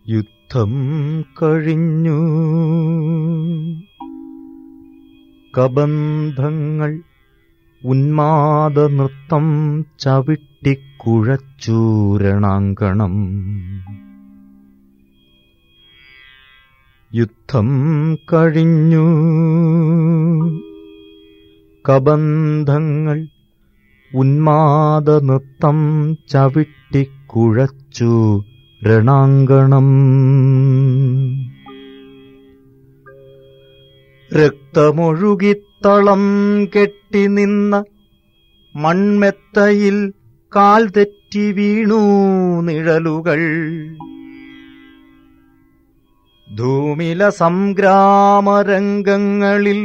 യുദ്ധം കഴിഞ്ഞു കബന്ധങ്ങൾ ഉന്മാദ നൃത്തം ചവിട്ടിക്കുഴച്ചൂരണാങ്കണം യുദ്ധം കഴിഞ്ഞു കബന്ധങ്ങൾ ഉന്മാദ നൃത്തം ചവിട്ടിക്കുഴച്ചു രണാങ്കണം രക്തമൊഴുകിത്തളം കെട്ടി നിന്ന മൺമെത്തയിൽ കാൽ തെറ്റി വീണു നിഴലുകൾ ധൂമില സംഗ്രാമരംഗങ്ങളിൽ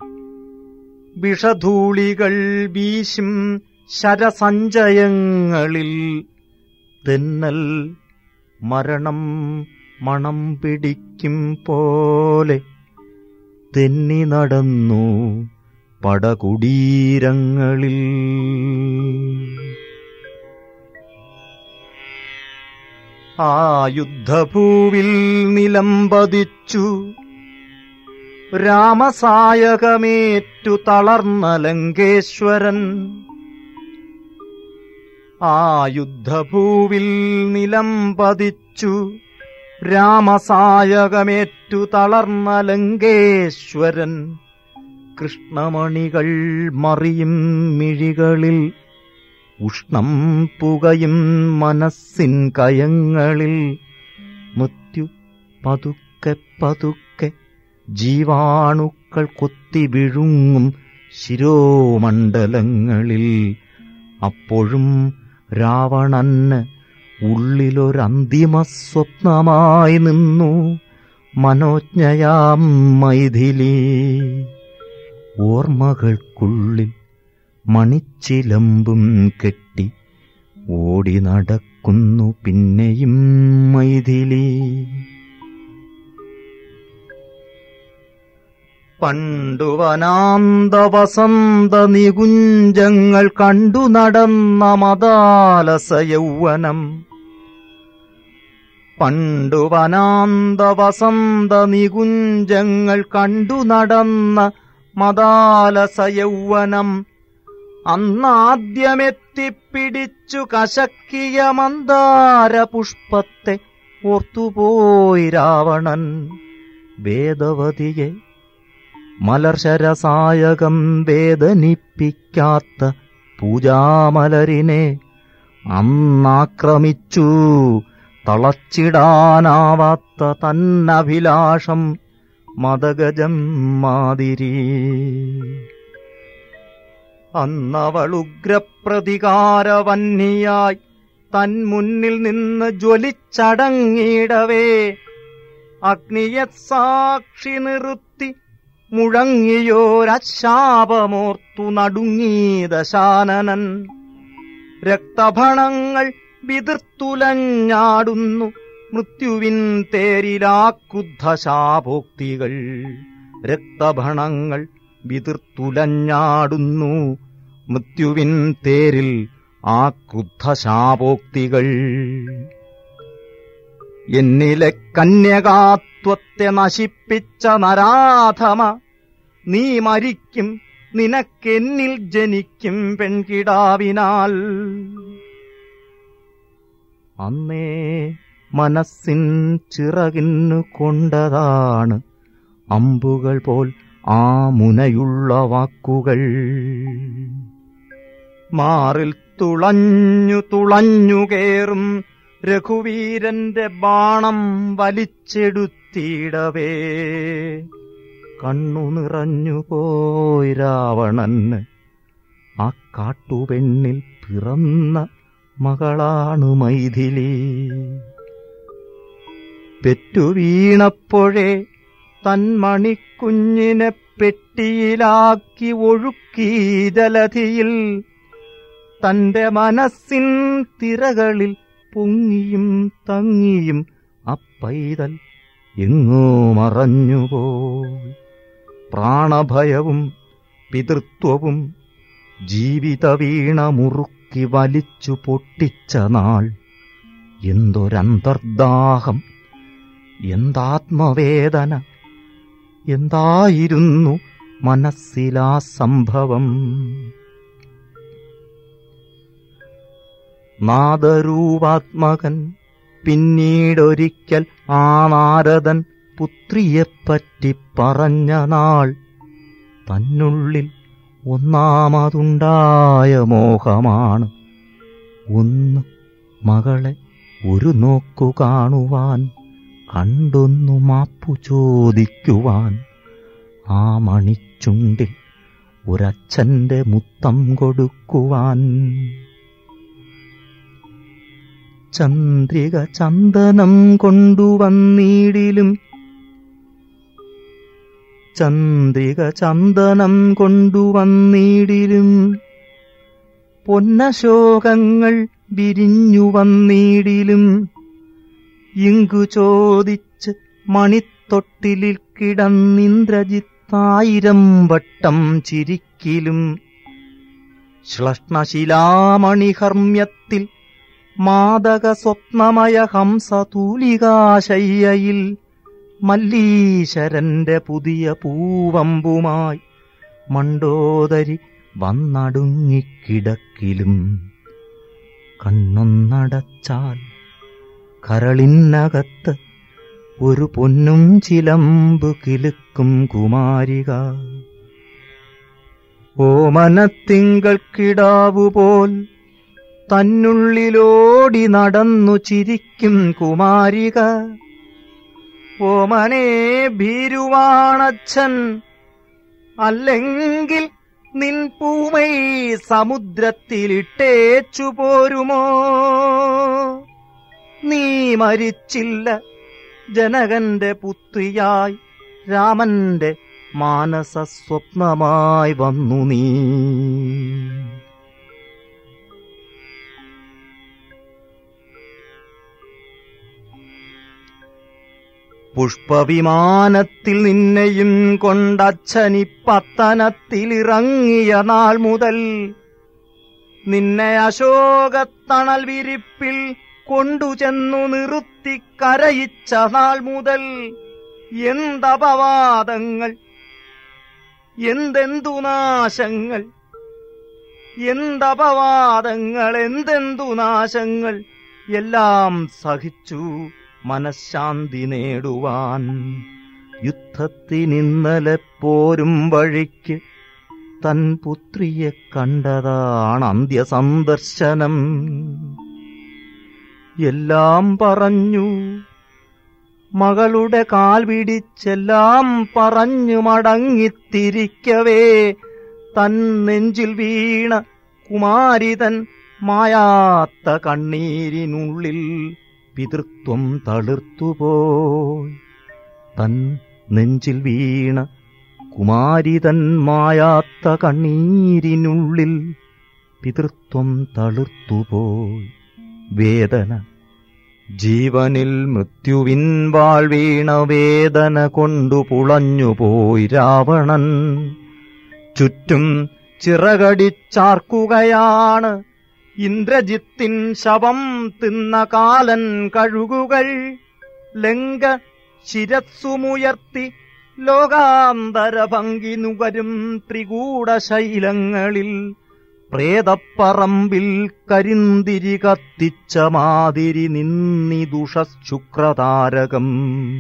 വിഷധൂളികൾ വീശും ശരസഞ്ചയങ്ങളിൽ തെന്നൽ മരണം മണം പിടിക്കും പോലെ തെന്നി നടന്നു പടകുടീരങ്ങളിൽ ആ യുദ്ധഭൂവിൽ നിലംപതിച്ചു രാമസായകമേറ്റു തളർന്ന ലങ്കേശ്വരൻ ആ യുദ്ധഭൂവിൽ നിലംപതിച്ചു രാമസായകമേറ്റു തളർന്ന ലങ്കേശ്വരൻ കൃഷ്ണമണികൾ മറിയും മിഴികളിൽ ഉഷ്ണം പുകയും മനസ്സിൻ കയങ്ങളിൽ മൃത്യു പതുക്കെ പതുക്കെ ജീവാണുക്കൾ കൊത്തി വിഴുങ്ങും ശിരോമണ്ഡലങ്ങളിൽ അപ്പോഴും രാവണന് ഉള്ളിലൊരന്തിമ സ്വപ്നമായി നിന്നു മനോജ്ഞയാം മൈഥിലി ഓർമ്മകൾക്കുള്ളിൽ മണിച്ചിലമ്പും കെട്ടി ഓടി നടക്കുന്നു പിന്നെയും മൈഥിലി പണ്ടു വനാന്ത വസന്ത നികുഞ്ചങ്ങൾ കണ്ടു നടന്ന മതാലസ യൗവനം പണ്ടു വനാന്ത വസന്ത നികുഞ്ചങ്ങൾ കണ്ടു നടന്ന മതാലസ യൗവനം അന്നാദ്യമെത്തിപ്പിടിച്ചു കശക്കിയ മന്ദാര പുഷ്പത്തെ ഓർത്തുപോയി രാവണൻ വേദവതിയെ മലർശരസായകം വേദനിപ്പിക്കാത്ത പൂജാമലരിനെ അന്നാക്രമിച്ചു തളച്ചിടാനാവാത്ത തന്നഭിലാഷം മതഗജം മാതിരി അന്നവളുഗ്രപ്രതികാരവന്യായി തൻ മുന്നിൽ നിന്ന് ജ്വലിച്ചടങ്ങിയിടവേ അഗ്നിയത് സാക്ഷി നിർത്തി മുഴങ്ങിയോരശാപമോർത്തു നടുങ്ങി ദശാനനൻ രക്തഭണങ്ങൾ വിതിർത്തുലഞ്ഞാടുന്നു മൃത്യുവിൻ തേരിലാക്രുദ്ധശാപോക്തികൾ രക്തഭണങ്ങൾ വിതിർത്തുലഞ്ഞാടുന്നു മൃത്യുവിൻ തേരിൽ ആ ക്രുദ്ധശാപോക്തികൾ എന്നിലെ കന്യകാത്വത്തെ നശിപ്പിച്ച നരാധമ നീ മരിക്കും നിനക്കെന്നിൽ ജനിക്കും പെൺകിടാവിനാൽ അന്നേ മനസ്സിൻ ചിറകിന്നു കൊണ്ടതാണ് അമ്പുകൾ പോൽ ആ മുനയുള്ള വാക്കുകൾ മാറിൽ തുളഞ്ഞു തുളഞ്ഞു കേറും രഘുവീരന്റെ ബാണം വലിച്ചെടുത്തിടവേ കണ്ണു നിറഞ്ഞു പോയി രാവണന് ആ കാട്ടുപെണ്ണിൽ പിറന്ന മകളാണ് മൈഥിലി പെറ്റുവീണപ്പോഴേ തന്മണിക്കുഞ്ഞിനെ പെട്ടിയിലാക്കി ഒഴുക്കി ജലധിയിൽ തന്റെ മനസ്സിൻ തിരകളിൽ പൊങ്ങിയും തങ്ങിയും അപ്പൈതൽ എങ്ങോ മറഞ്ഞുപോയി പ്രാണഭയവും പിതൃത്വവും ജീവിത വീണ മുറുക്കി വലിച്ചു പൊട്ടിച്ച നാൾ എന്തൊരന്തർദാഹം എന്താത്മവേദന എന്തായിരുന്നു മനസ്സിലാ സംഭവം നാദരൂപാത്മകൻ പിന്നീടൊരിക്കൽ ആ നാരദൻ പുത്രിയെപ്പറ്റി പറഞ്ഞ നാൾ തന്നുള്ളിൽ ഒന്നാമതുണ്ടായ മോഹമാണ് ഒന്ന് മകളെ ഒരു നോക്കു കാണുവാൻ കണ്ടൊന്നു മാപ്പു ചോദിക്കുവാൻ ആ മണിച്ചുണ്ടിൽ ഒരച്ഛന്റെ മുത്തം കൊടുക്കുവാൻ ചന്ദ്രിക ചന്ദനം കൊണ്ടുവന്നീടിലും ചന്ദ്രിക ചന്ദനം കൊണ്ടുവന്നീടിലും പൊന്നശോകങ്ങൾ വിരിഞ്ഞു വന്നീടിലും ഇങ്കു ചോദിച്ച് മണിത്തൊട്ടിലിൽ കിടന്നിന്ദ്രജിത്തായിരം വട്ടം ചിരിക്കിലും ശ്ലഷ്ണശിലാമണിഹർമ്മ്യത്തിൽ മാദക സ്വപ്നമയ ഹംസതൂലികാശയ്യയിൽ മല്ലീശരന്റെ പുതിയ പൂവമ്പുമായി മണ്ടോദരി വന്നടുങ്ങിക്കിടക്കിലും കണ്ണൊന്നടച്ചാൽ കരളിനകത്ത് ഒരു പൊന്നും ചിലമ്പ് കിലുക്കും കുമാരിക ഓമനത്തിങ്കൾക്കിടാവുപോൽ തന്നുള്ളിലോടി നടന്നു ചിരിക്കും കുമാരിക ഓമനെ ഭീരുവാണച്ഛൻ അല്ലെങ്കിൽ നിൻ പൂമൈ സമുദ്രത്തിലിട്ടേച്ചു പോരുമോ നീ മരിച്ചില്ല ജനകന്റെ പുത്രിയായി രാമന്റെ മാനസ സ്വപ്നമായി വന്നു നീ പുഷ്പവിമാനത്തിൽ നിന്നെയും കൊണ്ടച്ഛനി പത്തനത്തിലിറങ്ങിയ നാൾ മുതൽ നിന്നെ അശോകത്തണൽ വിരിപ്പിൽ കൊണ്ടുചെന്നു നിർത്തി കരയിച്ച നാൾ മുതൽ എന്തപവാദങ്ങൾ എന്തെന്തു നാശങ്ങൾ എന്തപവാദങ്ങൾ എന്തെന്തു നാശങ്ങൾ എല്ലാം സഹിച്ചു മനഃശാന്തി നേടുവാൻ യുദ്ധത്തിനിന്നലെ പോരും വഴിക്ക് തൻ പുത്രിയെ കണ്ടതാണ് അന്ത്യസന്ദർശനം എല്ലാം പറഞ്ഞു മകളുടെ കാൽ പിടിച്ചെല്ലാം പറഞ്ഞു മടങ്ങിത്തിരിക്കവേ തൻ നെഞ്ചിൽ വീണ കുമാരിതൻ മായാത്ത കണ്ണീരിനുള്ളിൽ പിതൃത്വം തളിർത്തുപോയി തൻ നെഞ്ചിൽ വീണ കുമാരിതൻ മായാത്ത കണ്ണീരിനുള്ളിൽ പിതൃത്വം തളിർത്തുപോയി വേദന ജീവനിൽ മൃത്യുവിൻ വാൾ വീണ വേദന കൊണ്ടു പുളഞ്ഞുപോയി രാവണൻ ചുറ്റും ചിറകടിച്ചാർക്കുകയാണ് ഇന്ദ്രജിത്തിൻ ശവം തിന്ന കാലൻ കഴുകുകൾ ലങ്ക ശിരസ്സുമുയർത്തി ലോകാന്തര ഭംഗി നുകരും ത്രികൂടശൈലങ്ങളിൽ പ്രേതപ്പറമ്പിൽ കരിന്തിരി കത്തിച്ച മാതിരി നിന്നി ദുഷശുക്രതാരകം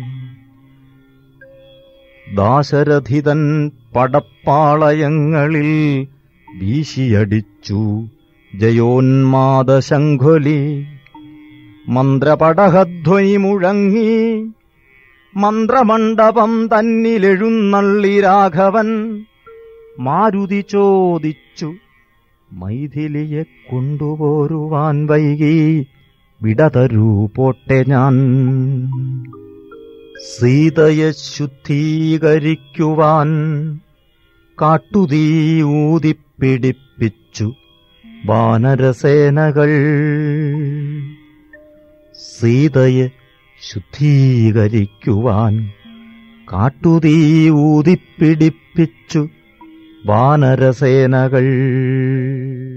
ദാശരഥിതൻ പടപ്പാളയങ്ങളിൽ വീശിയടിച്ചു ജയോന്മാദശങ്കൊലി മന്ത്രപടഹധ്വനി മുഴങ്ങി മന്ത്രമണ്ഡപം തന്നിലെഴുന്നള്ളി രാഘവൻ മാരുതി ചോദിച്ചു മൈഥിലിയെ കൊണ്ടുപോരുവാൻ വൈകി വിടതരൂ പോട്ടെ ഞാൻ സീതയെ ശുദ്ധീകരിക്കുവാൻ കാട്ടുതീ ഊതിപ്പിടിപ്പിച്ചു വാനരസേനകൾ സീതയെ ശുദ്ധീകരിക്കുവാൻ കാട്ടുതീ ഊതിപ്പിടിപ്പിച്ചു വാനരസേനകൾ